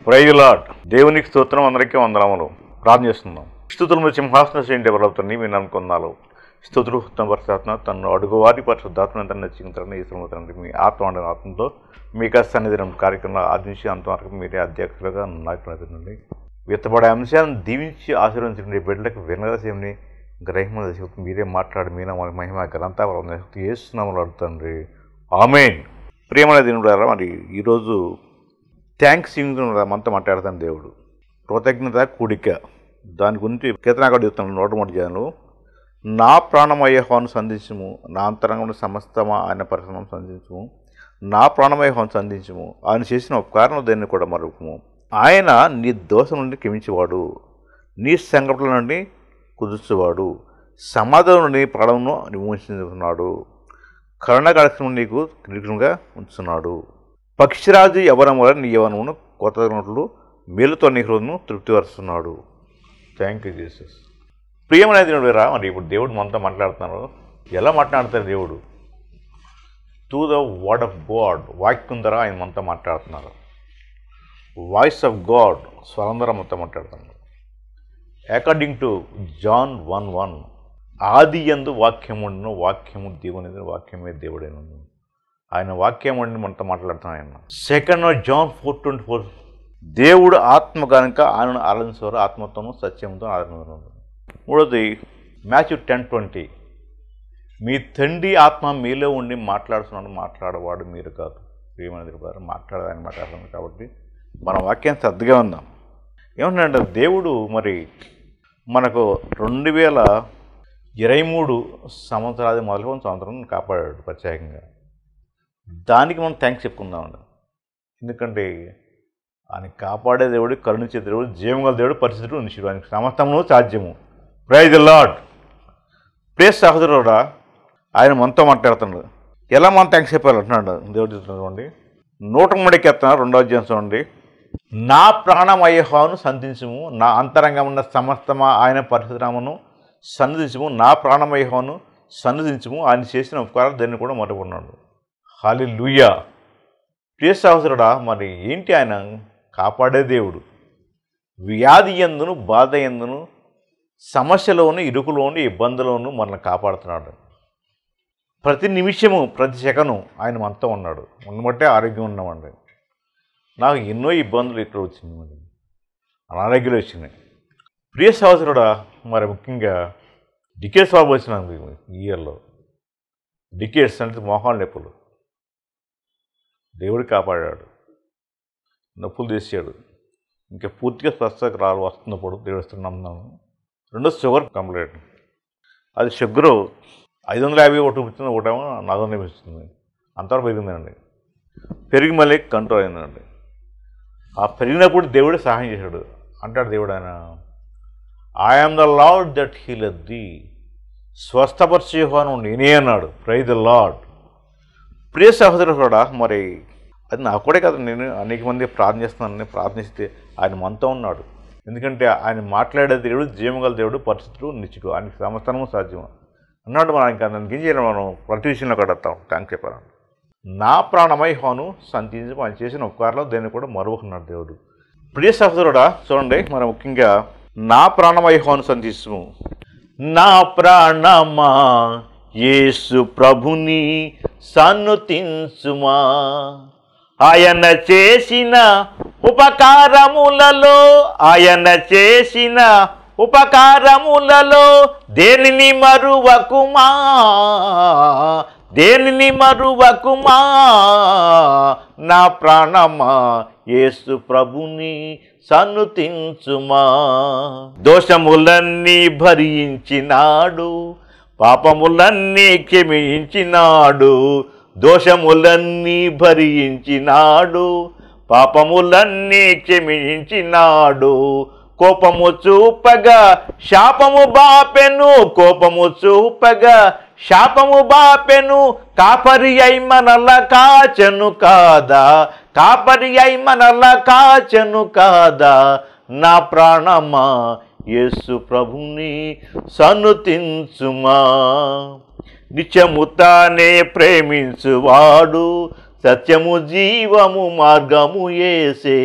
Praise lord దేవునికి స్తోత్రం అందరికీ వందనములు ప్రార్థన చేస్తున్నాం స్థుతులు సింహాసన శ్రేణి డెవలప్తని మేము అనుకున్నాను స్థుతులు ఉత్తమ పరిశుద్ధాత్మ తను అడుగువారి పరిశుద్ధాత్మ తను నచ్చిందని ఈ తండ్రి మీ ఆత్మ అండే ఆత్మతో మీకు సన్నిధినం కార్యక్రమంలో ఆదించి అంతవరకు మీరే అధ్యక్షులుగా నాకు నడుతుందండి విత్తబడే అంశాలను దీవించి ఆశీర్వదించండి బిడ్డలకు వినగసేమని గ్రహిమ మీరే మాట్లాడి మీన మహిమ గ్రంథావరం చేస్తున్నామని అడుగుతండ్రి ఆమెన్ ప్రియమైన దీనుడారా మరి ఈరోజు థ్యాంక్స్ మనతో మాట్లాడతాను దేవుడు కృతజ్ఞత కూడిక దాని గురించి కీర్తనాకాడు చెప్తాను నూట మూడు జనాలు నా ప్రాణమయ్య హోను సంధించము నా అంతరంగంలో సమస్తమా ఆయన పరిశ్రమం సంధించము నా ప్రాణమయ హోను సంధించము ఆయన చేసిన ఉపకారం దేన్ని కూడా మరొకము ఆయన నీ దోషం నుండి క్షమించేవాడు నీ సంఘటనల నుండి కుదుర్చేవాడు సమాధానం నుండి ప్రాణమును విమోచిస్తున్నాడు కరుణ కార్యక్రమం నీకు కిరీటంగా ఉంచుతున్నాడు పక్షిరాజు యవనం వల్ల నీ యవనమును కొత్తనట్లు మేలుతో నీ హృదయను తృప్తిపరుస్తున్నాడు థ్యాంక్ యూ జీసస్ ప్రియమైన దేవుడు రా మరి ఇప్పుడు దేవుడు మనతో మాట్లాడుతున్నారు ఎలా మాట్లాడతారు దేవుడు to the word of God వాక్యం ద్వారా ఆయన మనతో మాట్లాడుతున్నారు వాయిస్ ఆఫ్ గాడ్ స్వరం ద్వారా మనతో మాట్లాడుతున్నారు according to John one one ఆది ఎందు వాక్యముండును వాక్యము దేవుని వాక్యమే దేవుడైన ఆయన వాక్యం ఉండి మనతో మాట్లాడుతున్నాం ఆయన second John four twenty four దేవుడు ఆత్మ కనుక ఆయనను ఆరాధించేవారు ఆత్మతోనూ సత్యంతో ఆరాధించారు మూడోది మ్యాథ్యూ టెన్ ట్వంటీ మీ తండ్రి ఆత్మ మీలో ఉండి మాట్లాడుతున్నాడు మాట్లాడేవాడు మీరు కాదు ప్రియమైన గారు మాట్లాడదని మాట్లాడుతున్నాడు కాబట్టి మన వాక్యం శ్రద్ధగా ఉందాం ఏమంటే దేవుడు మరి మనకు రెండు వేల ఇరవై మూడు సంవత్సరాది మొదలుకొని సంవత్సరం కాపాడాడు ప్రత్యేకంగా దానికి మనం థ్యాంక్స్ చెప్పుకుందామండి ఎందుకంటే ఆయన కాపాడే దేవుడు కరుణించే దేవుడు జీవగల దేవుడు పరిస్థితులు ఉంచుడు ఆయనకి సమస్తమును సాధ్యము ప్రైజ్ లాడ్ ప్లేస్ సహోదరుడా ఆయన మనతో మాట్లాడుతున్నాడు ఎలా మనం థ్యాంక్స్ చెప్పాలి అంటున్నాడు దేవుడు చూడండి నూట మూడుకి ఎత్తున్నారు రెండవ అధ్యాయం చూడండి నా ప్రాణమయ్యహాను సంధించము నా అంతరంగం ఉన్న సమస్తమా ఆయన పరిశురామను సన్నిధించము నా ప్రాణమయ్యహాను సన్నిధించము ఆయన చేసిన ఉపకారాలు దాన్ని కూడా మరుగున్నాడు హాలి లూయా ప్రియ సహోదరుడా మరి ఏంటి ఆయన కాపాడే దేవుడు వ్యాధి ఎందును బాధ ఎందును సమస్యలోను ఇరుకులోను ఇబ్బందులోను మనల్ని కాపాడుతున్నాడు ప్రతి నిమిషము ప్రతి సెకను ఆయన మనతో ఉన్నాడు ఉండబట్టే ఆరోగ్యం ఉన్నామండి నాకు ఎన్నో ఇబ్బందులు ఇక్కడ వచ్చినాయి మరి అనారోగ్యాలు వచ్చినాయి ప్రియ సహోదరుడా మరి ముఖ్యంగా డికేట్స్ బాబు వచ్చినాను ఈ ఇయర్లో డికేట్స్ అంటే మోహాలు నొప్పులు దేవుడు కాపాడాడు నొప్పులు తీసాడు ఇంకా పూర్తిగా స్వస్థత రాలు వస్తున్నప్పుడు దేవుడు నమ్మున్నాను రెండో షుగర్ కంప్లైంట్ అది షుగరు ఐదు వందల యాభై ఒకటి వచ్చింది ఒకటేమో నాలుగు వందల ఇస్తుంది అంతవరకు పెరిగిందండి పెరిగి మళ్ళీ కంట్రోల్ అయిందండి ఆ పెరిగినప్పుడు దేవుడే సహాయం చేశాడు అంటాడు దేవుడు ఆయన I'm the Lord that heal the స్వస్థపరిచేహాను నేనే అన్నాడు ప్రైజ్ ద లార్డ్ ప్రియ సహోదరుడు కూడా మరి అది నాకు కూడా కదా నేను అనేక మంది ప్రార్థన చేస్తున్నానని ప్రార్థిస్తే ఆయన మనతో ఉన్నాడు ఎందుకంటే ఆయన మాట్లాడే దేవుడు జీవగల దేవుడు పరిస్థితులు నిశ్చుడు ఆయనకి సమస్తనము సాధ్యం అన్నాడు మనం ఇంకా దానికి ఏం చేయాలి మనం ప్రతి విషయంలో కూడా థ్యాంక్ చెప్పాను నా ప్రాణమై హోను సంతించి ఆయన చేసిన ఉపకారంలో దేన్ని కూడా మరువకున్నాడు దేవుడు ప్రియ సహోదరుడా చూడండి మరి ముఖ్యంగా నా ప్రాణమై హోను సంతించము నా ప్రాణమా యేసు ప్రభుని సన్నుతించుమా ఆయన చేసిన ఉపకారములలో ఆయన చేసిన ఉపకారములలో దేనిని మరువకుమా దేనిని మరువకుమా నా ప్రాణమా యేసు ప్రభుని సన్నుతించుమా దోషములన్నీ భరించినాడు పాపములన్నీ క్షమించినాడు దోషములన్నీ భరించినాడు పాపములన్నీ క్షమించినాడు కోపము చూపగా శాపము బాపెను కోపము చూపగా శాపము బాపెను కాపరి అయి మనల కాచను కాదా కాపరి అయి మనల కాచను కాదా నా ప్రాణమా యేసు ప్రభుని సన్నుతించుమా నిత్యము తానే ప్రేమించువాడు సత్యము జీవము మార్గము ఏసే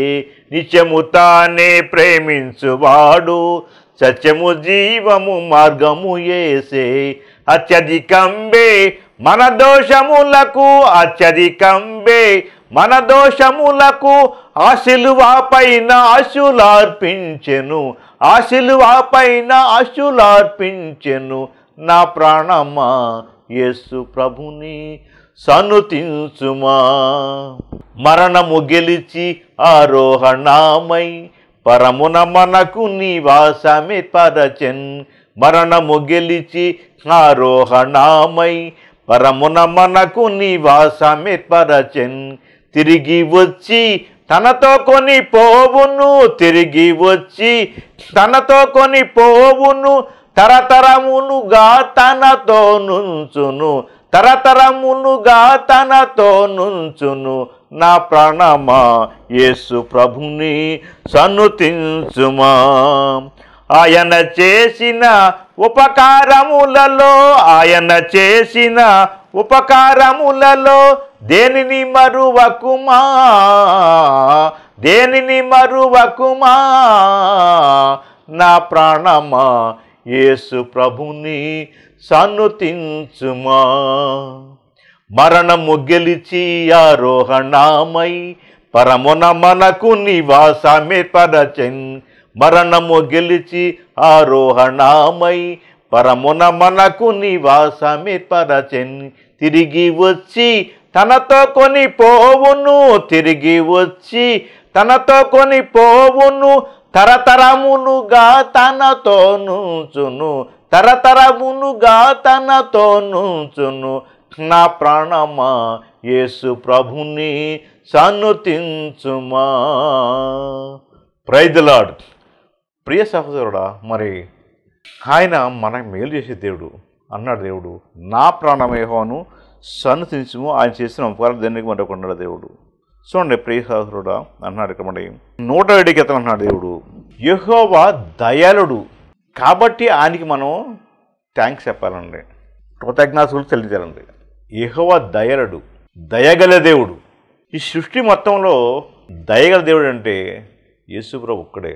నిత్యము తానే ప్రేమించువాడు సత్యము జీవము మార్గము ఏసే అత్యధికంబే మన దోషములకు అత్యధికంబే మన దోషములకు ఆశిలువాపైన ఆశులార్పించెను ఆశిలువాపైన ఆశులార్పించెను నా ప్రాణమా యేసు ప్రభుని సనుతించుమా మరణము గెలిచి ఆరోహణమై పరమున మనకు నివాసమే పరచన్ మరణము గెలిచి ఆరోహణమై పరమున మనకు నివాసమే పరచన్ తిరిగి వచ్చి తనతో కొని పోవును తిరిగి వచ్చి తనతో కొని పోవును తరతరములుగా తనతో నుంచును తరతరములుగా తనతో నుంచును నా ప్రాణమా యేసు ప్రభుని సన్నుతించుమా ఆయన చేసిన ఉపకారములలో ఆయన చేసిన ఉపకారములలో దేనిని మరువకుమా దేనిని మరువకుమా నా ప్రాణమా యేసు ప్రభుని సన్నుతించుమా మరణము గెలిచి ఆరోహణమై పరమున మనకు నివాసమే పరచన్ మరణము గెలిచి ఆరోహణమై పరమున మనకు నివాసమే పరచన్ తిరిగి వచ్చి తనతో కొని పోవును తిరిగి వచ్చి తనతో కొని పోవును తరతరములుగా తనతో నుంచును తరతరములుగా తనతో నుంచును నా ప్రాణమా యేసు ప్రభుని సన్నుతించుమా ప్రైదలాడ్ ప్రియ సహోదరుడా మరి ఆయన మనకు మేలు చేసే దేవుడు అన్నాడు దేవుడు నా ప్రాణమేహోను సన్నుతించుము ఆయన చేసిన ఉపకారం దేనికి మరొకన్నాడు దేవుడు చూడండి ప్రియ సహోదరుడా అన్నాడు ఇక్కడ మరి నూట ఏడు గీతం అన్నాడు దేవుడు యెహోవా దయాళుడు కాబట్టి ఆయనకి మనం థ్యాంక్స్ చెప్పాలండి కృతజ్ఞతలు చెల్లించాలండి యెహోవా దయలుడు దయగల దేవుడు ఈ సృష్టి మొత్తంలో దయగల దేవుడు అంటే యేసుప్రభు ఒక్కడే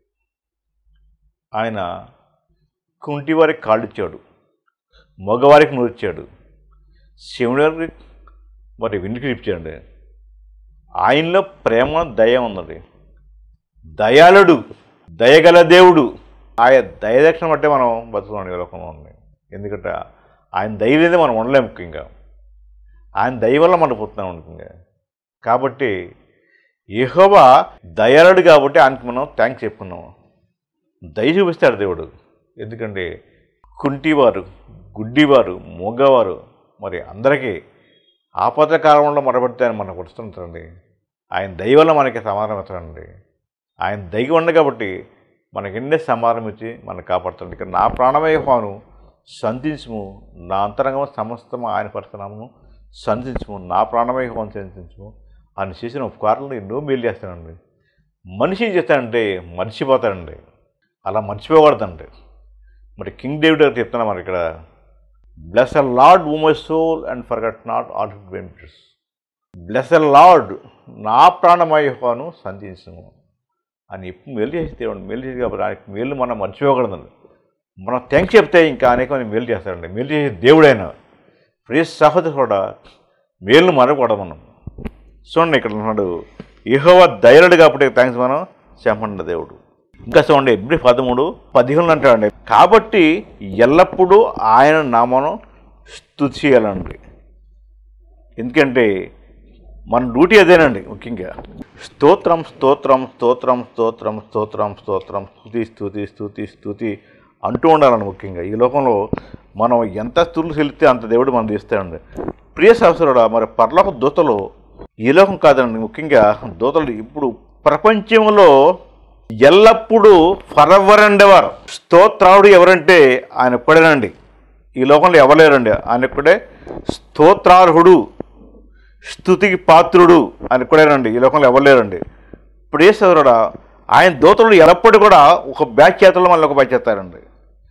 ఆయన కుంటివారికి కాళ్ళు ఇచ్చాడు మగవారికి నూర్చాడు శివుడి మరి వినికి ఇచ్చాడు ఆయనలో ప్రేమ దయ ఉన్నది దయాళుడు దయగల దేవుడు ఆయన దయదక్షిణ బట్టే మనం బతుకున్నాం ఈ లోకంలో ఉంది ఎందుకంటే ఆయన దయ లేదే మనం ఉండలేం ముఖ్యంగా ఆయన దయ వల్ల మనం పోతున్నాం ముఖ్యంగా కాబట్టి యెహోవా దయాళుడు కాబట్టి ఆయనకి మనం థ్యాంక్స్ చెప్పుకున్నాం దయ చూపిస్తాడు దేవుడు ఎందుకంటే కుంటివారు గుడ్డివారు మూగవారు మరి అందరికీ ఆపద కాలంలో మొరబడితే ఆయన మనకు వస్తుంటారండి ఆయన దయ వల్ల మనకి సమాధానం ఇస్తాడండి ఆయన దయ ఉండ కాబట్టి మనకి ఎన్నే సమాధానం ఇచ్చి మనకు కాపాడుతాడు ఇక్కడ నా ప్రాణమయ హోను సంధించుము నా అంతరంగము సమస్తము ఆయన పరుస్తున్నాము సంధించుము నా ప్రాణమయ హోను సంధించుము ఆయన చేసిన ఉపకారాలను ఎన్నో మేలు చేస్తానండి మనిషి ఏం చేస్తాడంటే మర్చిపోతాడండి అలా మర్చిపోకూడదండి మరి కింగ్ డేవిడ్ గారు చెప్తున్నా మరి ఇక్కడ bless the Lord O my soul and forget not all his benefits bless the Lord నా ప్రాణమయ్యను సంధించము అని ఎప్పుడు మేలు చేసి దేవుడు మేలు చేసి కాబట్టి ఆయనకి మేలు మనం మర్చిపోకూడదండి మనం థ్యాంక్స్ చెప్తే ఇంకా అనేకమంది మేలు చేస్తాడండి మేలు చేసే దేవుడైన ప్రియ సహోదరు కూడా మేలు మరకూడదు మనం చూడండి ఇక్కడ ఉన్నాడు యెహోవా దయలుడు కాబట్టి థ్యాంక్స్ మనం చెప్పండి దేవుడు ఇంకా చూడండి ఎబ్రి పదమూడు పదిహేను అంటాడండి కాబట్టి ఎల్లప్పుడూ ఆయన నామను స్తుతి చేయాలండి ఎందుకంటే మన డ్యూటీ అదేనండి ముఖ్యంగా స్తోత్రం స్తోత్రం స్తోత్రం స్తోత్రం స్తోత్రం స్తోత్రం స్తుతి స్తుతి స్తుతి స్తుతి అంటూ ఉండాలండి ముఖ్యంగా ఈ లోకంలో మనం ఎంత స్థుతులు చెల్లితే అంత దేవుడు మనం తీస్తాడండి ప్రియ సహసరుడా మరి పర్లోక దూతలు ఈ లోకం కాదండి ముఖ్యంగా దూతలు ఇప్పుడు ప్రపంచంలో ఎల్లప్పుడూ ఫరవర్ అండ్ ఎవర్ స్తోత్రావుడు ఎవరంటే ఆయన ఒక్కడేనండి ఈ లోకంలో ఎవలేరండి ఆయన ఒక్కడే స్తోత్రార్హుడు స్థుతికి పాత్రుడు ఆయన ఒక్కడేనండి ఈ లోకంలో ఎవరు ఇప్పుడు ఏ సోదరుడా ఆయన దూతలు ఎల్లప్పుడూ కూడా ఒక బ్యాచ్ చేతల్లో మళ్ళీ ఒక బ్యాచ్ చేస్తారండి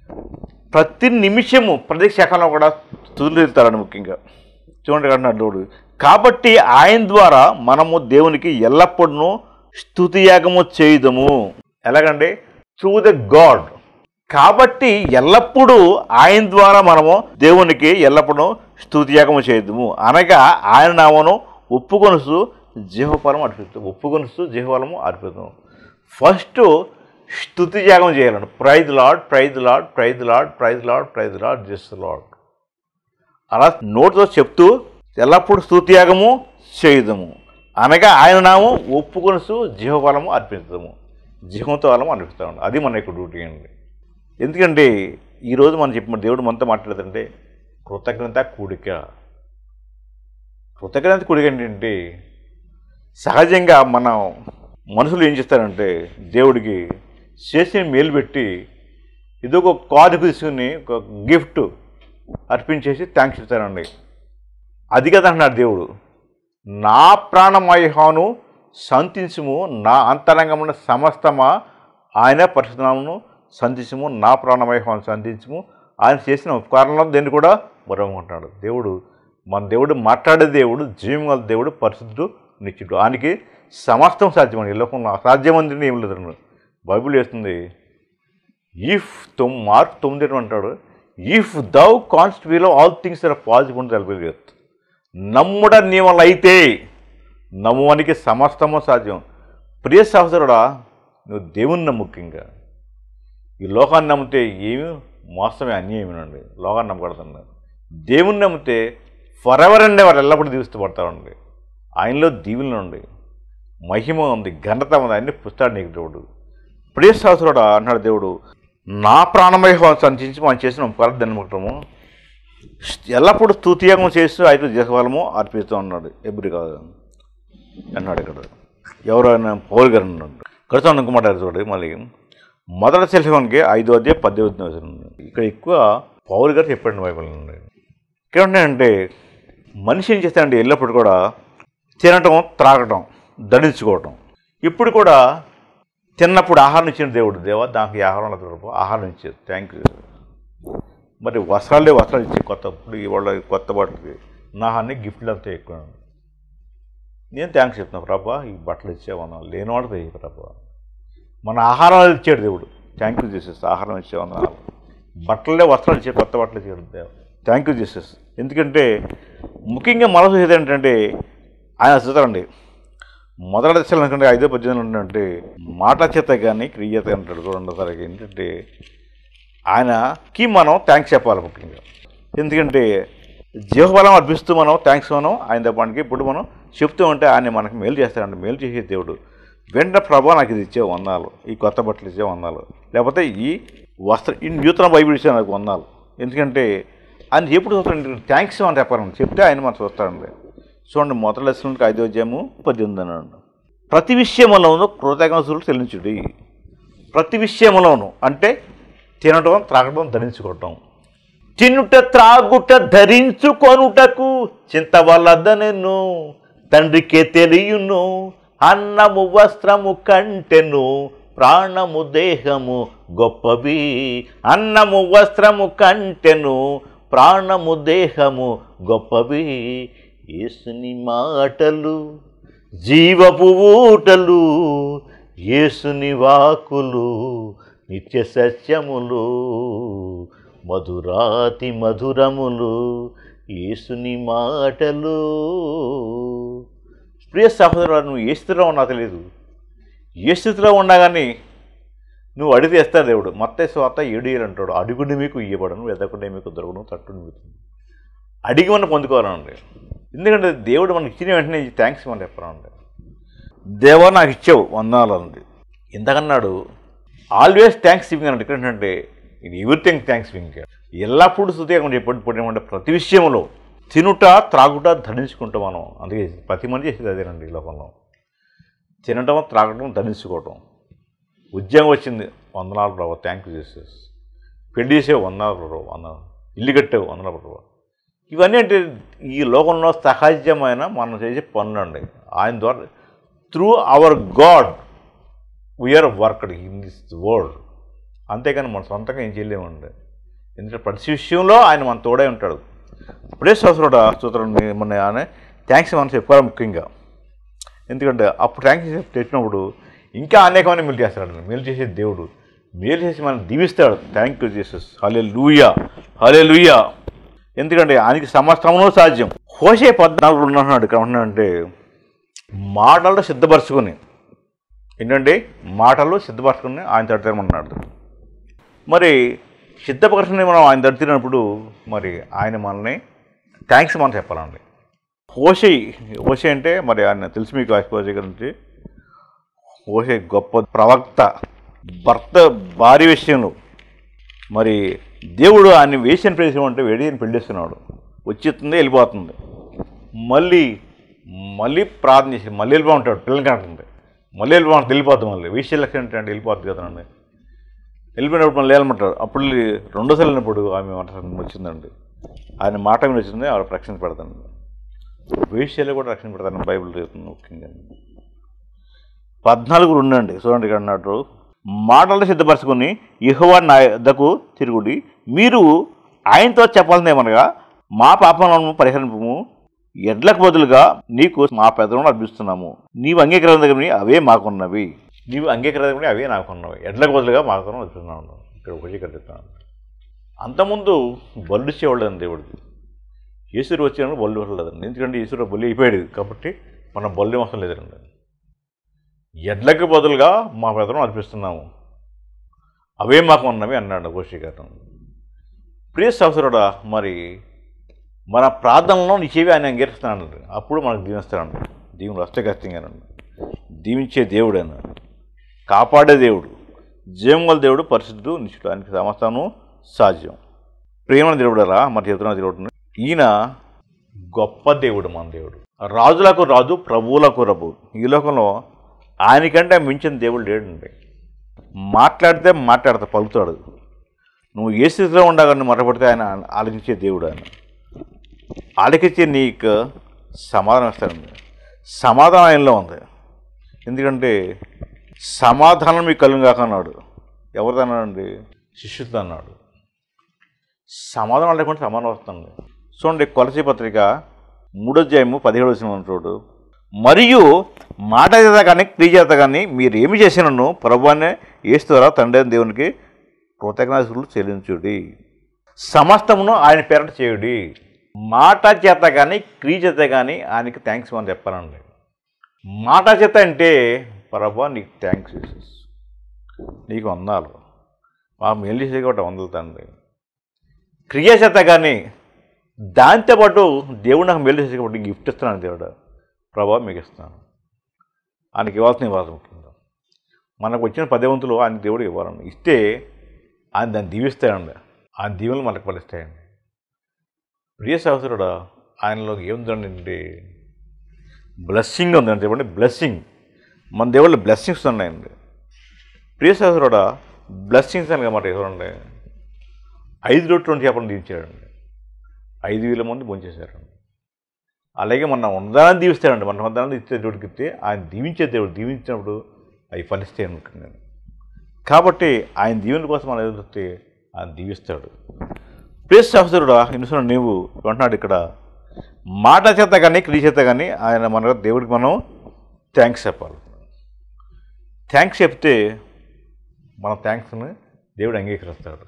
ప్రతి నిమిషము ప్రతి శాఖలో కూడా స్థుతులు వెళ్తారండి ముఖ్యంగా చూడండి అంటున్నాడు దేవుడు కాబట్టి ఆయన ద్వారా మనము దేవునికి ఎల్లప్పుడూ స్తుతి యాగము చేయుదము ఎలాగండి త్రూ ద గాడ్ కాబట్టి ఎల్లప్పుడూ ఆయన ద్వారా మనము దేవునికి ఎల్లప్పుడూ స్తుతియాగము చేయదుము అనగా ఆయన నామను ఒప్పుకొనుసు జీవఫలము అర్పిస్తాం ఒప్పుకొనుసు జీవఫలము అర్పిస్తాం ఫస్ట్ స్తుతి త్యాగం చేయాలండి praise Lord praise Lord praise Lord praise Lord praise Lord just Lord అలా నోటితో చెప్తూ ఎల్లప్పుడూ స్తుత్యాగము చేయుదము అనగా ఆయన నామం ఒప్పుకొనుసు జీవఫలము అర్పిస్తాము జీవంతో ఫలము అర్పిస్తాము అది మన యొక్క డ్యూటీ అండి ఎందుకంటే ఈరోజు మనం చెప్పిన దేవుడు మనతో మాట్లాడుతుంటే కృతజ్ఞత కూడిక కృతజ్ఞత కూడిక ఏంటంటే సహజంగా మనం మనుషులు ఏం చేస్తారంటే దేవుడికి చేసిన మేలు పెట్టి ఏదో ఒక కార్డు తీసుకుని ఒక గిఫ్ట్ అర్పించేసి థ్యాంక్స్ చెప్తారండి అది కదా అంటున్నాడు దేవుడు నా ప్రాణమయహాను సంతించుము నా అంతరంగమున సమస్తమా ఆయన పరిశుద్ధమును సంతించుము నా ప్రాణమయహాను సంతించుము ఆయన చేసిన ఉపకారంలో దేన్ని కూడా మరొకుంటున్నాడు దేవుడు మన దేవుడు మాట్లాడే దేవుడు జీవం గల దేవుడు పరిశుద్ధుడు నిత్యుడు ఆయనకి సమస్తం సాధ్యమండి ఈ లోకంలో అసాధ్యమంది ఏం లేదు బైబిల్ వేస్తుంది ఇఫ్ తొమ్ మార్క్ తొమ్మిది అంటాడు if thou canst believe all things are possible తెలిపి నమ్ముడ నీవలైతే నమ్మువానికి సమస్తము సాధ్యం ప్రియ సహోదరుడా నువ్వు దేవుని నమ్ము ముఖ్యంగా ఈ లోకాన్ని నమ్మితే ఏమి మోసమే అన్యాయమేనండి లోకాన్ని నమ్మకూడదండి దేవుని నమ్మితే ఫర్ ఎవర్ అండి వారు ఎల్లప్పుడూ దీవిస్తూ పడతారండి ఆయనలో దీవులు ఉంది మహిమ ఉంది ఘనత ఉంది అన్ని పుస్తాడు నీకు దేవుడు ప్రియ సహోదరుడా అన్నాడు దేవుడు నా ప్రాణమయ సంచించి మనం చేసిన ఉపకారం ముట్టము ఎల్లప్పుడూ స్తూతియాగం చేస్తూ ఐదు జీవఫలము అర్పిస్తూ ఉన్నాడు ఎబ్రి కాదు అన్నాడు ఇక్కడ ఎవరైనా పౌల్ గారు అన్నాడు కడుతా అనుకోమంటారు చూడండి మళ్ళీ మొదటి సెల్ఫోన్కి ఐదో అధ్యాయ పద్దెనిమిది వచనం. ఇక్కడ ఎక్కువ పౌల్ గారు చెప్పండి బైబిల్ నుండి ఇక్కడ ఉంటాయంటే మనిషి ఏం చేస్తాడంటే ఎల్లప్పుడు కూడా తినటం త్రాగటం దండించుకోవటం ఇప్పుడు కూడా తిన్నప్పుడు ఆహారం ఇచ్చిన దేవుడు దేవా దానికి ఈ ఆహారం లేదు ఆహారం ఇచ్చేది థ్యాంక్ యూ మరి వస్త్రాలే వస్త్రాలు ఇచ్చే కొత్త ఇప్పుడు ఇవాళ కొత్త బట్టలకి నా అన్ని గిఫ్ట్లు అంతా ఎక్కువ నేను థ్యాంక్స్ చెప్తున్నా ప్రభా ఈ బట్టలు ఇచ్చేవన్నా లేనివాడితే ఇయ్యి ప్రభా మన ఆహారం ఇచ్చాడు దేవుడు థ్యాంక్ యూ చేసేసి ఆహారం ఇచ్చేవన్నా బట్టలే వస్త్రాలు ఇచ్చే కొత్త బట్టలు ఇచ్చాడు దేవుడు థ్యాంక్ యూ చేసేసి ఎందుకంటే ముఖ్యంగా మనసు ఏంటంటే ఆయన చూస్తారండి మొదటి దశలో ఎందుకంటే ఐదో పద్దెనిమిది ఏంటంటే మాట చేత కానీ క్రియత అంటాడు చూడండి సరిగ్గా ఏంటంటే ఆయనకి మనం థ్యాంక్స్ చెప్పాలి ముఖ్యంగా ఎందుకంటే జీవబలం అర్పిస్తూ మనం థ్యాంక్స్ మనం ఆయన తప్పడానికి ఇప్పుడు మనం చెప్తూ ఉంటే ఆయన మనకు మేలు చేస్తాడండి మేలు చేసే దేవుడు వెంటనే ప్రభా నాకు ఇది ఇచ్చే వందాలు ఈ కొత్త బట్టలు ఇచ్చే వందాలు లేకపోతే ఈ వస్త్ర ఈ నూతన బైబిల్ ఇచ్చే నాకు వందాలు ఎందుకంటే ఆయన ఎప్పుడు చూస్తాడు థ్యాంక్స్ అని చెప్పాలండి చెప్తే ఆయన మనం చూస్తాడండి చూడండి మొదటి లెసన్కి ఐదో అధ్యాయము పద్దెనిమిది అన్నాడు ప్రతి విషయములోనూ కృతజ్ఞతలు చెల్లించుడి ప్రతి విషయములోను అంటే తినటం త్రాగటం ధరించుకోవటం తినుట త్రాగుట ధరించుకొనుటకు చింతవలదనెను తండ్రికే తెలియను అన్నము వస్త్రము కంటెను ప్రాణము దేహము గొప్పవి అన్నము వస్త్రము కంటెను ప్రాణము దేహము గొప్పవి యేసుని మాటలు జీవపు ఊటలు యేసుని వాకులు నిత్య సత్యములు మధురాతి మధురములు యేసుని మాటలు ప్రియ సహోదరుడు నువ్వు ఏ స్థితిలో ఉన్నావు తెలియదు ఏ స్థితిలో ఉన్నా కానీ నువ్వు అడిగి తెస్తాడు దేవుడు మత్తే స్వాత ఏడు అంటాడు అడుగుని మీకు ఇయ్యబడను వెదకుండే మీకు దొరకను తట్టుని మీకు అడిగి మనం పొందుకోవాలండి ఎందుకంటే దేవుడు మనకి ఇచ్చిన వెంటనే థ్యాంక్స్ మనం చెప్పాలండి దేవా నాకు ఇచ్చావు వందనాలు అంది ఇంతకన్నాడు ఆల్వేస్ థ్యాంక్స్ గివింగ్ అన్నాడు ఇక్కడ ఏంటంటే ఇది ఎవ్రీథింగ్ థ్యాంక్స్ గివింగ్ ఎల్లప్పుడూ స్థుతిగా చెప్పండి పుట్టినమంటే ప్రతి విషయంలో తినుట త్రాగుట ధరించుకుంటాం మనం అందుకే ప్రతి మనిషి చేసేది అదేనండి ఈ లోకంలో తినటం త్రాగటం ధరించుకోవటం ఉద్యోగం వచ్చింది వందనాలు రావు థ్యాంక్ యూ చేసేసి పెళ్లి చేసేవి వందనాలు రావు వందనాలు ఇల్లు కట్టేవి వందనాలు రావు ఇవన్నీ అంటే ఈ లోకంలో సహజమైన మనం చేసే పనులు అండి ఆయన ద్వారా through our God we are worked in this world అంతేకాని మన సొంతంగా ఏం చేయలేమండి ఎందుకంటే ప్రతి విషయంలో ఆయన మన తోడే ఉంటాడు ఇప్పుడే సోదరుడు సూత్రం మన ఆయన థ్యాంక్స్ మనం చెప్పాలి ముఖ్యంగా ఎందుకంటే అప్పుడు థ్యాంక్స్ తెచ్చినప్పుడు ఇంకా అనేకమైన మేలు చేస్తాడు మేలు చేసే దేవుడు మేలు చేసి మనం దీవిస్తాడు థ్యాంక్ యూ జీసస్ హలే లూయా హలే లూయా ఎందుకంటే ఆయనకి సమస్తమును సాధ్యం హోషే పద్నాలుగు ఉన్నాడు ఇక్కడ ఉన్నాడంటే మాటలు సిద్ధపరచుకొని ఏంటంటే మాటలు సిద్ధపరచుకొని ఆయన తడతామన్నాడు మరి సిద్ధపరచుకుని మనం ఆయన తడితినప్పుడు మరి ఆయన మనల్ని థ్యాంక్స్ మనం చెప్పాలండి హోషే హోషే అంటే మరి ఆయన తెలుసు మీకు హోషే గురించి హోషే గొప్ప ప్రవక్త భర్త భార్య విషయంలో మరి దేవుడు ఆయన వేసిన ప్రదేశం అంటే వేడిని పెళ్ళిస్తున్నాడు వచ్చేస్తుంది వెళ్ళిపోతుంది మళ్ళీ మళ్ళీ ప్రార్థన చేసి మళ్ళీ వెళ్ళిపోతుంటాడు పిల్లలు కంటుంది మళ్ళీ వెళ్ళిపోతుంది వెళ్ళిపోతుంది మళ్ళీ వేసే లక్షణం అంటే వెళ్ళిపోతుంది కదండి వెళ్ళిపోయినప్పుడు మళ్ళీ వెళ్ళమంటారు అప్పుడు రెండోసారి వెళ్ళినప్పుడు ఆమె మాట వచ్చిందండి ఆయన మాట మీద వచ్చింది ఆవిడ రక్షణ పెడతాను వేష్యలు కూడా రక్షణ పెడతాను బైబిల్ చెప్తుంది ముఖ్యంగా పద్నాలుగు ఉండండి చూడండి ఇక్కడ అన్నట్టు మాటలు సిద్ధపరచుకొని యెహోవా నా యొద్దకు తిరుగుడి మీరు ఆయనతో చెప్పాల్సిందేమనగా మా పాపలను పరిహరింపము ఎడ్లకు బదులుగా నీకు మా పెదవులను అర్పిస్తున్నాము నీవు అంగీకరణ దగ్గర అవే మాకున్నవి నీవు అంగీకరణ దగ్గర అవే నాకున్నవి ఎడ్లకు బదులుగా మాకు అర్పిస్తున్నాను ఇక్కడ ఒకటి కట్టుతున్నాను అంతకుముందు బలు ఇచ్చేవాళ్ళని దేవుడికి ఈశ్వరు వచ్చినప్పుడు బల్లు ఇవ్వలేదండి ఎందుకంటే ఈశ్వరు బలి అయిపోయాడు కాబట్టి మనం బల్లు అవసరం లేదండి ఎడ్లకు బదులుగా మా పెదవులను అర్పిస్తున్నాము అవే మాకు ఉన్నవి అన్నాడు ఘోషీకరణం ప్రియ సహసరుడా మరి మన ప్రార్థనలో నిచేవి ఆయన అంగీకరిస్తున్నాడు అప్పుడు మనకు దీవిస్తాడు దీవులు వస్తే కష్టంగానండి దీవించే దేవుడు ఆయన కాపాడే దేవుడు జీవంగల దేవుడు పరిశుద్ధుడు నిశ్చుడు ఆయనకి సమస్తాను సాధ్యం ప్రేమ దేవుడరా మరి చెప్తున్న దేవుడు ఈయన గొప్ప దేవుడు మన దేవుడు రాజులకు రాజు ప్రభువులకు ప్రభు ఈ లోకంలో ఆయనకంటే మించిన దేవుడు లేడండి మాట్లాడితే మాట్లాడతా పలుకుతాడు నువ్వు ఏ స్థితిలో ఉండగానే మరపడితే ఆయన ఆలోచించే దేవుడు ఆయన ఆలకించే నీకు సమాధానం ఇస్తాడండి సమాధానం ఆయనలో ఉంది ఎందుకంటే సమాధానం మీకు కలుగు కాక అన్నాడు ఎవరితో అన్నాడండి శిష్యుతో అన్నాడు సమాధానం లేకుండా సమాధానం వస్తుంది చూడండి కొలసి పత్రిక మూడో అధ్యాయము పదిహేడు వచ్చిన చూడు మరియు మాట చేత కానీ క్రియ చేత కానీ మీరు ఏమి చేసినను ప్రభువాన్ని ఏస్తున్నారా తండ్రి అయిన దేవునికి కృతజ్ఞతలు చెల్లించుడి సమస్తమును ఆయన పేరట చేయుడి మాట చేత కానీ క్రియ చేత కానీ ఆయనకి థ్యాంక్స్ అని చెప్పాలండి మాట చేత అంటే ప్రభా నీకు థ్యాంక్స్ జీసస్ నీకు వందాలు మా మేలు చేసే కాబట్టి వందలు తండ్రి క్రియ చేత కానీ దాంతోపాటు దేవుడు నాకు మేలు చేసే కాబట్టి గిఫ్ట్ ఇస్తున్నాను దేవుడు ప్రభా మీకు ఇస్తాను ఆయనకి ఇవ్వాల్సిన ఇవ్వాలి ముఖ్యంగా మనకు వచ్చిన పదవంతులు ఆయన దేవుడు ఇవ్వాలండి ఇస్తే ఆయన దాన్ని దీవిస్తాడండి ఆ దీవెనలు మనకు ఫలిస్తాయండి ప్రియ సహోదరుడా ఆయనలో ఏముందండి బ్లెస్సింగ్ ఉందండి చెప్పండి బ్లెస్సింగ్ మన దేవుళ్ళు బ్లెస్సింగ్స్ ఉన్నాయండి ప్రియ సహోదరుడా బ్లెస్సింగ్స్ అనగా మాట చూడండి ఐదు రొట్టెలు రెండు చేపలను దీవించాడండి ఐదు వేల మంది భోంచేశారండి అలాగే మన ఉన్నదాన్ని దీవిస్తాడండి మన ఉన్నదాన్ని ఇచ్చే దేవుడికి ఇస్తే ఆయన దీవించే దేవుడు దీవించినప్పుడు అవి ఫలిస్తాయి అనుకున్నాను కాబట్టి ఆయన దీవెన కోసం మనం ఎదురుస్తే ఆయన దీవిస్తాడు ప్రేస్ సహోదరుడా ఇన్సున నీవు అంటున్నాడు ఇక్కడ మాట చేత కానీ క్రియ చేత కానీ ఆయన మన దేవుడికి మనం థ్యాంక్స్ చెప్పాలి థ్యాంక్స్ చెప్తే మన థ్యాంక్స్ని దేవుడు అంగీకరిస్తాడు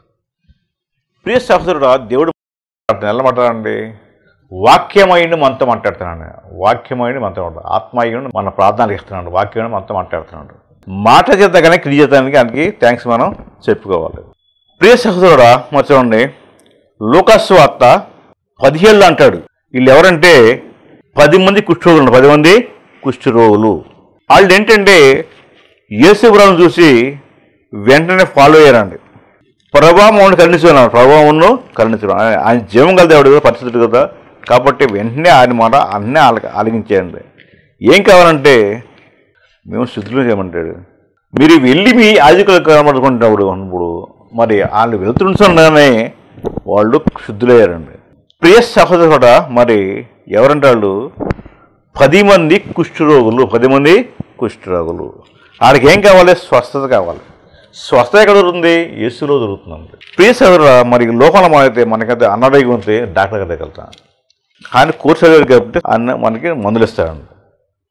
ప్రియ సహోదరుడా దేవుడు ఎలా మాట్లాడండి వాక్యమైన మనతో మాట్లాడుతున్నాడు వాక్యమైన మనతో మాట్లాడు ఆత్మయ్యుడు మన ప్రార్థనలు ఇస్తున్నాడు వాక్యమైన మనతో మాట్లాడుతున్నాడు మాట చేత కానీ క్రియ చేతానికి ఆయనకి థ్యాంక్స్ మనం చెప్పుకోవాలి ప్రియ సహోదరుడా మరి చూడండి లూకాసు వార్త పదిహేళ్ళు అంటాడు వీళ్ళు ఎవరంటే పది మంది కుష్ఠరోగులు పది మంది కుష్ఠరోగులు వాళ్ళు ఏంటంటే యేసుపురం చూసి వెంటనే ఫాలో అయ్యారండి ప్రభావం కరుణిస్తున్నాడు ప్రభావంను కరుణిస్తున్నాడు ఆయన- ఆయన జీవం గల దేవుడు కదా పరిస్థితుడు కదా కాబట్టి వెంటనే ఆయన మాట అన్నీ ఆల ఆలగించేయండి ఏం కావాలంటే మేము శుద్ధులు చేయమంటాడు మీరు వెళ్ళి మీ ఆధికులు కనబడుకుంటున్నప్పుడు అన్నప్పుడు మరి వాళ్ళు వెళ్తుండగానే వాళ్ళు శుద్ధులయ్యారండి ప్రియ సహోదరుడ మరి ఎవరంటే వాళ్ళు పది మంది కుష్ఠరోగులు పది మంది కుష్ఠరోగులు వాళ్ళకి ఏం కావాలి స్వస్థత కావాలి స్వస్థత ఎక్కడ దొరుకుతుంది యేసులో దొరుకుతుందండి ప్రియ సహోదరుడ మరి లోకంలో అయితే మనకైతే అనారోగ్యం ఉంటే డాక్టర్ దగ్గరికి వెళ్తాం ఆయన కోర్సు చదివారు కాబట్టి అన్న మనకి మందులు ఇస్తాడండి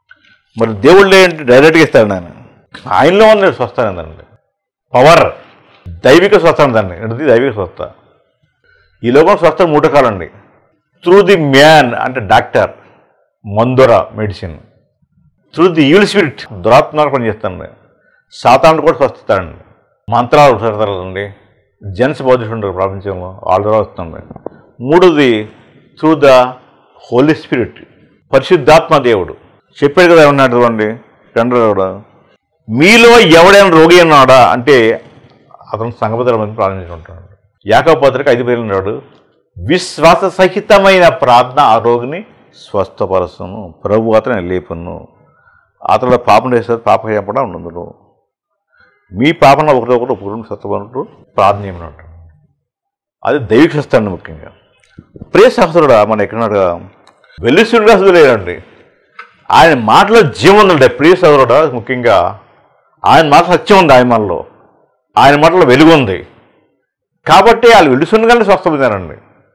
మరి దేవుళ్ళు ఏంటి డైరెక్ట్గా ఇస్తాడు ఆయన ఆయనలో ఉంది స్వస్థ ఏంటండి పవర్ దైవిక స్వస్థ ఉందండి ఇది దైవిక స్వస్థ ఈ లోకం స్వస్థ మూడు రకాలండి త్రూ ది మ్యాన్ అంటే డాక్టర్ మందుర medicine through the evil spirit దురాత్మకు పని చేస్తానండి సాతాను కూడా స్వస్థతాడండి మంత్రాలు స్వస్థతాడండి జెంట్స్ బౌద్ధిషులు ఉంటారు ప్రపంచంలో వాళ్ళ ద్వారా వస్తుంది మూడోది త్రూ ద హోలీ స్పిరిట్ పరిశుద్ధాత్మ దేవుడు చెప్పాడు కదా ఉన్నాడు చూడండి చంద్ర కూడా మీలో ఎవడైనా రోగి ఉన్నాడా అంటే అతను సంగపత్రం ప్రారంభించుకుంటాడు యాకవ పత్రిక ఐదు పేర్లు ఉన్నాడు విశ్వాస సహితమైన ప్రార్థన ఆ రోగిని స్వస్థపరచును ప్రభు అతను లేపను అతడు పాపం చేస్తారు పాప చెప్పడం ఉండదు మీ పాపన ఒకటి ఒకటి ఒకటి స్వస్థపడినట్టు ప్రార్థన చేయమన్నట్టు అది దైవిక స్వస్థ ముఖ్యంగా ప్రియ సహస్రుడా మన ఎక్కడున్నాడుగా వెల్లిస్తుడిగా అసలు లేదండి ఆయన మాటలో జీవం ఉందండి ప్రియ సహోదరుడా ముఖ్యంగా ఆయన మాట సత్యం ఉంది ఆయన మనలో ఆయన మాటలో వెలుగు ఉంది కాబట్టి వాళ్ళు వెలుసుండగానే స్వస్థపడినారండి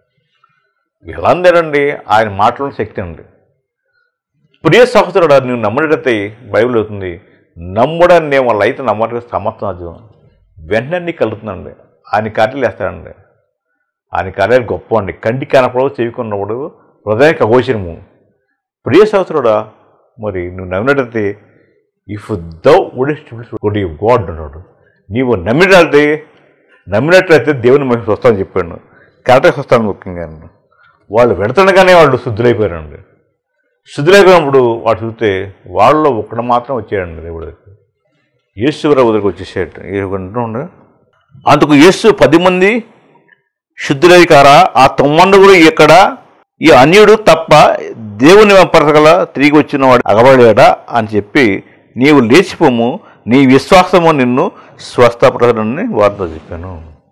ఎలా ఉందేనండి ఆయన మాటలో శక్తి ఉంది ప్రియ సహోదరుడా నువ్వు నమ్ముడైతే బైబిల్ అవుతుంది నమ్ముడని నేను వాళ్ళ అయితే నమ్మటం సమర్థం అది వెంటనే నీకు కలుగుతుందండి ఆయన కార్యాలు వేస్తాడండి ఆయన కార్యాలు గొప్ప అండి కంటి కనపడవు చెవికున్నప్పుడు హృదయానికి అఘోషణము ప్రియ సహోదరుడా మరి నువ్వు నమ్మినట్టయితే if thou wouldest good you God అన్నాడు నీవు నమ్మినట్లయితే నమ్మినట్లయితే దేవుని మహిమ వస్తామని చెప్పాడు కరెక్ట్గా వస్తాను ముఖ్యంగా వాళ్ళు పెడుతుండగానే వాళ్ళు శుద్ధులైపోయారండి శుద్ధులైపోయినప్పుడు వాడు చూస్తే వాళ్ళలో ఒక్కడు మాత్రం వచ్చాడండి దేవుడు యేసు దగ్గరికి వచ్చేసాడు ఏడుకుంటుండే అందుకు యేసు పది మంది శుద్ధులై కారా ఆ తొమ్మండుగురు ఇక్కడ ఈ అన్యుడు తప్ప దేవుని పరగల తిరిగి వచ్చిన వాడు అగబడాడా అని చెప్పి నీవు లేచిపోము నీ విశ్వాసము నిన్ను స్వస్థపడని వారితో చెప్పాను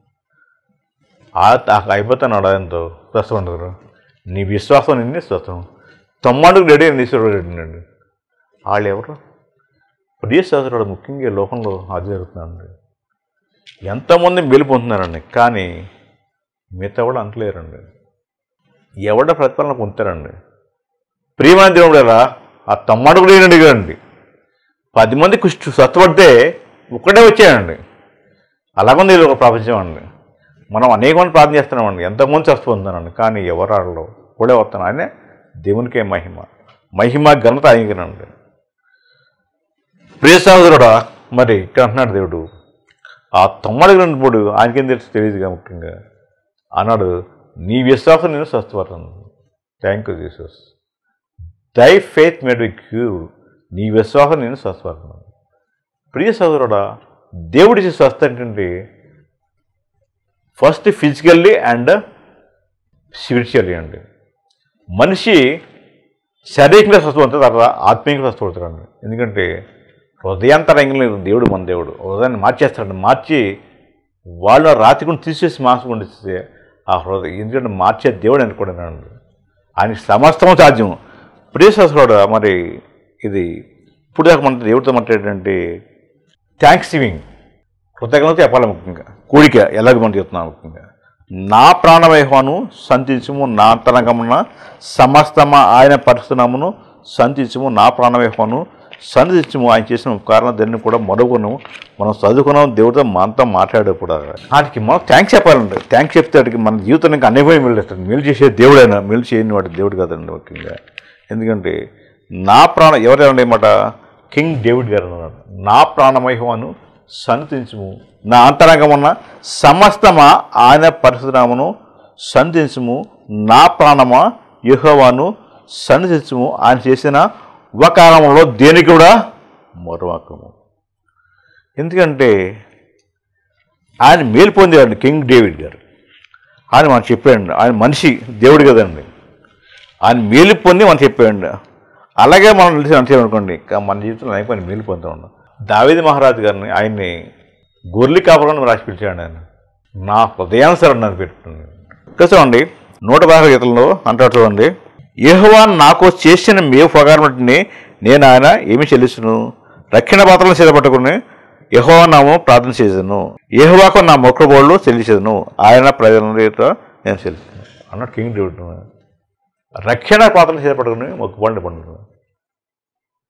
ఆ నాకు అయిపోతాను ఎంతో స్వస్థం ఉండదు నీ విశ్వాసం నిన్నే స్వస్థం తొమ్మండుకు రెడీ ఈశ్వరుడు రెడీ అండి వాళ్ళు ఎవరు ప్రియ సహోదరుడు ముఖ్యంగా ఈ లోకంలో అది జరుగుతుందండి ఎంతమంది మేలు పొందుతున్నారండి కానీ మిగతా కూడా అంటలేరండి ఎవడ ప్రతిఫలన పొందుతారండి ప్రియమైన దేవుడు కదా ఆ తమ్మడుగు లేనండి కదండి పది మంది కుష్టి స్వస్థపడితే ఒక్కడే వచ్చాయండి అలాగుంది ఇది ఒక ప్రపంచం అండి మనం అనేక మంది ప్రార్థన చేస్తున్నామండి ఎంతమంది స్వస్థపడుతున్నారండి కానీ ఎవరు ఆడలో కూడా వస్తున్నాను ఆయనే దేవునికే మహిమ మహిమ ఘనత ఆయనకేనండి ప్రియ సహోదరుడా మరి ఇక్కడ అంటున్నాడు దేవుడు ఆ తొమ్మడికి రెండు ఆయనకేం తెలుసు తెలియదుగా ముఖ్యంగా అన్నాడు నీ విశ్వాసం నేను స్వస్థపడతాను thank you Jesus thy faith made we cure నీ విశ్వాసం నేను స్వస్థపడతాను ప్రియ సహోదరుడా దేవుడి స్వస్థ ఏంటంటే ఫస్ట్ ఫిజికల్లీ అండ్ స్పిరిచువల్లీ అండి మనిషి శారీరకంగా స్వస్థపడుతుంది తర్వాత ఆత్మీయంగా స్వస్థపడతాడండి ఎందుకంటే హృదయాంతరంగంలో దేవుడు మన దేవుడు హృదయాన్ని మార్చేస్తాడు మార్చి వాళ్ళు రాతికుండా తీసేసి మాంసం ఇస్తే ఆ హృదయం ఎందుకంటే మార్చే దేవుడు అనుకోండి ఆయనకి సమస్తం సాధ్యం ప్రియసోడు మరి ఇది ఇప్పుడు దాకా మన దేవుడితో మాట్లాడేటంటే థ్యాంక్స్ గివింగ్ కృతజ్ఞత చెప్పాలి ముఖ్యంగా కూడిక ఎలాగ మనం చెప్తున్నాం ముఖ్యంగా నా ప్రాణవైహమును సంతించము నా అంతరంగమున సమస్తమ ఆయన పరిస్థితునమును సంతించము నా ప్రాణవైహమును సన్నిధించము ఆయన చేసిన కారణం దాన్ని కూడా మరొకను మనం చదువుకున్నాం దేవుడితో మనతో మాట్లాడేప్పుడు వాటికి మనం థ్యాంక్స్ చెప్పాలండి థ్యాంక్స్ చెప్తే వాడికి మన జీవితానికి అనేకమైన మేలు చేస్తాడు మేలు చేసే దేవుడైనా మేలు చేయని వాడు దేవుడు కదండి ముఖ్యంగా ఎందుకంటే నా ప్రాణ ఎవరెవరండి మాట కింగ్ డేవిడ్ గారు అన్నాడు నా ప్రాణమహిమను సన్నిధించుము నా అంతరంగమున్న సమస్తమా ఆయన పరిశుద్ధనామను సన్నిధించుము నా ప్రాణమా యెహోవాను సన్నిధించుము ఆయన చేసిన ఉపకారంలో దేనికి కూడా మరువాకము ఎందుకంటే ఆయన మేలు పొందేవాడు కింగ్ డేవిడ్ గారు ఆయన మనం చెప్పాడు ఆయన మనిషి దేవుడు కదండి ఆయన మేలు పొంది మనం చెప్పాడు అలాగే మనం నిలిచి అంటే అనుకోండి ఇంకా మన జీవితంలో అనేక పని మేలు పొందుతూ ఉన్నాం దావేది మహారాజు గారిని ఆయన్ని గొర్రెలు కాపడానికి రాసి పిలిచాడు ఆయన నా హృదయానుసరణ నన్ను పెట్టుకుంది ఇంకా చూడండి నూట పదహారు గీతల్లో అంటాడు చూడండి యెహోవా నాకు చేసిన మేవు ప్రకారం నేను ఆయన ఏమి చెల్లిస్తును రక్షణ పాత్రలను చేతపట్టుకుని యెహోవా నామం ప్రార్థన చేసాను యెహోవాకు నా మొక్కబోళ్ళు చెల్లించదును ఆయన ప్రజల నేను చెల్లిస్తాను అన్నాడు కింగ్ డేవిడ్ రక్షణ పాత్రలు చేపట్టుకుని మొక్కుబడిని పండుగ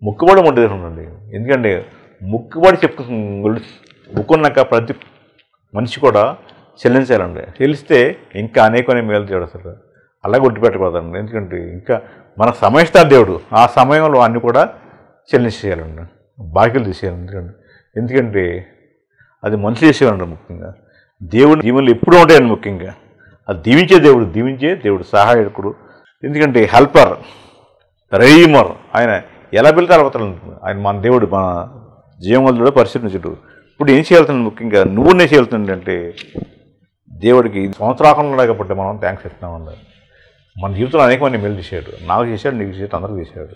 ముక్కుబడి ఉంటుంది ఎందుకంటే ముక్కుబడి చెప్పు ముక్కున్నాక ప్రతి మనిషి కూడా చెల్లించాలండి చెల్లిస్తే ఇంకా అనేకమైన మేలు చేయడు అసలు అలా గుర్తుపెట్టకూడదండి ఎందుకంటే ఇంకా మన సమయస్థా దేవుడు ఆ సమయంలో అన్నీ కూడా చెల్లించేయాలండి బాకీలు తీసేయాలి ఎందుకంటే ఎందుకంటే అది మనుషులు చేసేవాడు ముఖ్యంగా దేవుడు దీవెనలు ఎప్పుడూ ఉంటాయండి ముఖ్యంగా అది దీవించే దేవుడు దీవించే దేవుడు సహాయకుడు ఎందుకంటే హెల్పర్ రైమర్ ఆయన ఎలా వెళ్తే అలా పోతాడు. ఆయన మన దేవుడు మన జీవములు పరిశీలించుడు ఇప్పుడు ఏం చేయాల్సింది ముఖ్యంగా నువ్వు నేను చేయాల్సింది అంటే దేవుడికి సంవత్సరాకంలో లేకపోతే మనం థ్యాంక్స్ చెప్తున్నామండి మన జీవితంలో అనేక మంది మేలు చేశాడు నాకు చేశాడు నీకు చేశాడు అందరికీ చేశాడు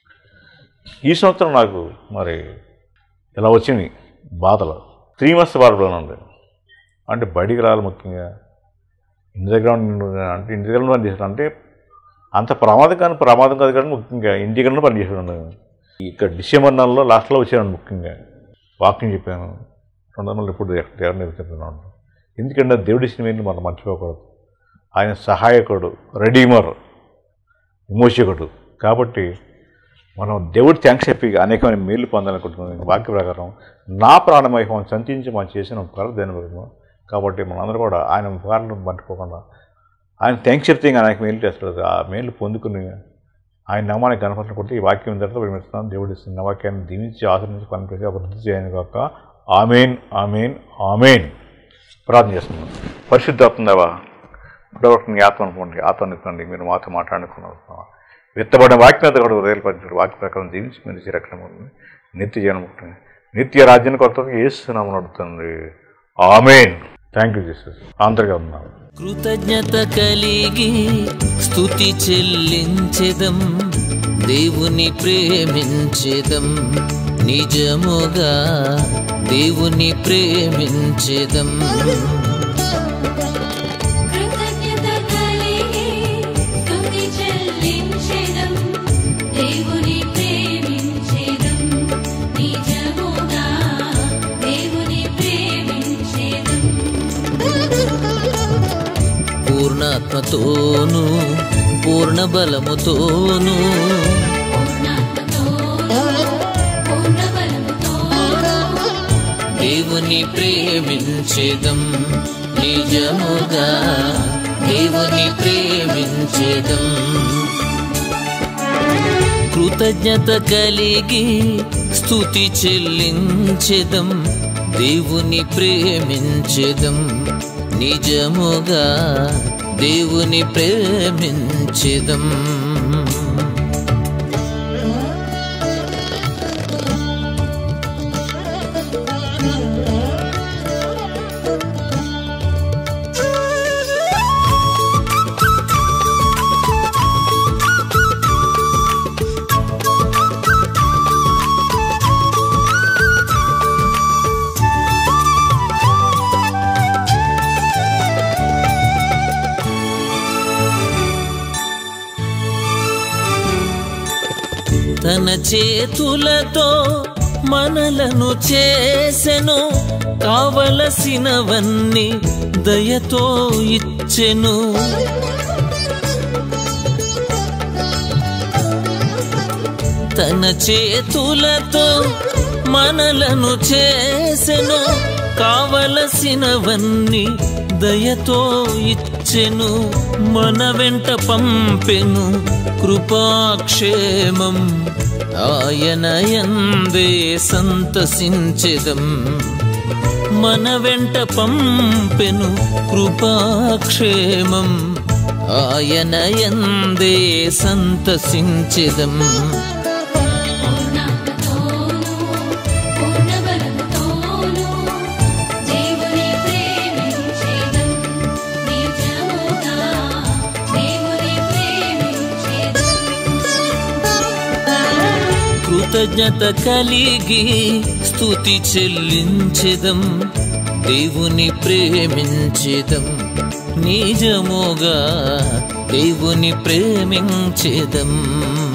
ఈ సంవత్సరం నాకు మరి ఇలా వచ్చింది బాధలు త్రీ మంత్స్ బాధపడాను ఉంది అంటే బయటికి రావాలి ముఖ్యంగా ఇంటి దగ్గర ఉండి- అంటే ఇంటి దగ్గర పని చేశాడు అంటే అంత ప్రమాదం కానీ ప్రమాదం కాదు కానీ ముఖ్యంగా ఇంటి దగ్గర పని చేశాడు ఇక్కడ డిసెంబర్ నెలలో లాస్ట్లో వచ్చాను ముఖ్యంగా వాకింగ్ చెప్పాను రెండు వందలు ఇప్పుడు దేవుడిని చెప్తున్నాను ఎందుకంటే దేవుడి సినిమాని మనం మర్చిపోకూడదు ఆయన సహాయకుడు రెడీమర్ విమోచకుడు కాబట్టి మనం దేవుడి థ్యాంక్స్ చెప్పి అనేకమైన మేలు పొందాలనుకుంటున్నాం వాక్య ప్రకారం నా ప్రాణమైహం సంతించి మనం చేసిన ఉపకారం దేని వరకు కాబట్టి మనందరూ కూడా ఆయన ఉపకారాలను మర్చిపోకుండా ఆయన థ్యాంక్స్ చెప్తే ఇంకా అనేక మేలు చేస్తారు ఆ మేలు పొందుకుని ఆయన నామానికి కనపడుకుంటే ఈ వాక్యం తర్వాత వినిపిస్తున్నాను దేవుడి ఇస్తున్న వాక్యాన్ని దీవించి ఆశ్రయించి పనిచేసి అభివృద్ధి చేయని కాక ఆమెన్ ఆమెన్ ఆమెన్ ప్రార్థన చేస్తున్నాను పరిశుద్ధాత్మదేవా ఇప్పుడు నీ ఆత్మ అనుకోండి ఆత్మ అనుకోండి మీరు మాతో మాట్లాడుకున్నారు విత్తబడిన వాక్యత కూడా రేలుపరిచారు వాక్య ప్రకారం జీవించి మీరు రక్షణ నిత్య జీవనం ఉంటుంది నిత్య రాజ్యాన్ని కొత్త ఏస్తున్నామని అడుగుతుంది ఆమెన్ థ్యాంక్ యూ జీసస్ ఆంతరిగా ఉన్నాను కృతజ్ఞత కలిగి స్తుతి చెల్లించెదం దేవుని ప్రేమించెదం నిజముగా దేవుని ప్రేమించెదం కృతజ్ఞత కలిగి స్తుతి చెల్లించెదం దేవుని ప్రేమించెదం నిజముగా దేవుని ప్రేమించెదం పూర్ణాత్మతోను పూర్ణ బలముతోను పూర్ణాత్మతోను పూర్ణ బలముతోను దేవుని ప్రేమించెదం నిజముగా దేవుని ప్రేమించెదం కృతజ్ఞత కలిగి స్తుతి చెల్లించెదం దేవుని ప్రేమించెదం నిజముగా దేవుని ప్రేమించెదం తన చేతులతో మనలను చేసెను కావలసినవన్నీ దయతో ఇచ్చెను తన చేతులతో మనలను చేసెను కావలసినవన్నీ దయతో ఇచ్చెను మన వెంట పంపెను కృపాక్షేమం ఆయన యందే సంతసించెదం మన వెంట పంపెను కృపాక్షేమం ఆయన యందే సంతసించెదం పూర్ణాత్మతోను పూర్ణ బలముతోను దేవుని ప్రేమించెదం నిజముగా దేవుని ప్రేమించెదం కృతజ్ఞత కలిగి స్తుతి చెల్లించెదం దేవుని ప్రేమించెదం నిజముగా దేవుని ప్రేమించెదం